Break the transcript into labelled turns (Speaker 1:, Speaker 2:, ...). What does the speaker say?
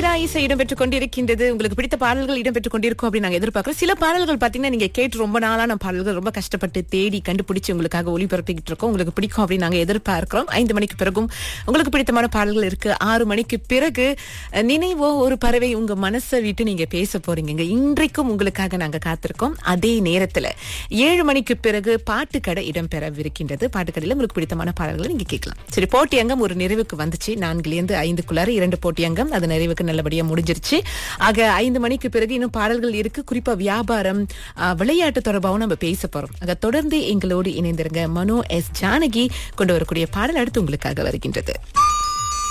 Speaker 1: தீரா இசை இடம்பெற்றுக் கொண்டிருக்கின்றது உங்களுக்கு பிடித்த பாடல்கள் இடம்பெற்றுக் கொண்டிருக்கும் அப்படின்னு நாங்க எதிர்பார்க்கிறோம் சில பாடல்கள் பாத்தீங்கன்னா நீங்க கேட்டு ரொம்ப நாளான பாடல்கள் ரொம்ப கஷ்டப்பட்டு தேடி கண்டுபிடிச்சு உங்களுக்காக ஒளிபரப்பிக்கிட்டு இருக்கோம் உங்களுக்கு பிடிக்கும் அப்படின்னு நாங்க எதிர்பார்க்கிறோம் ஐந்து மணிக்கு பிறகும் உங்களுக்கு பிடித்தமான பாடல்கள் இருக்கு ஆறு மணிக்கு பிறகு அஹ், நினைவோ ஒரு பறவை உங்க மனசை விட்டு நீங்க பேச போறீங்க இன்றைக்கும் உங்களுக்காக நாங்க காத்திருக்கோம் அதே நேரத்துல ஏழு மணிக்கு பிறகு பாட்டுக்கடை இடம்பெறவிருக்கின்றது பாட்டுக்கடையில உங்களுக்கு பிடித்தமான பாடல்களை நீங்க கேட்கலாம் சரி போட்டி அங்கம் ஒரு நிறைவுக்கு வந்துச்சு நான்குல இருந்து ஐந்துக்குள்ளார இரண்டு போட்டி அங்கம் அது நிறைவுக்கு நல்லபடியா முடிஞ்சிருச்சு ஆக ஐந்து மணிக்கு பிறகு இன்னும் பாடல்கள் இருக்கு குறிப்பா வியாபாரம் ஆஹ், விளையாட்டு தொடர்பாகவும் நம்ம பேச போறோம் ஆக தொடர்ந்து எங்களோடு இணைந்திருங்க மனோ எஸ் ஜானகி கொண்டு வரக்கூடிய பாடல் அடுத்து உங்களுக்காக வருகின்றது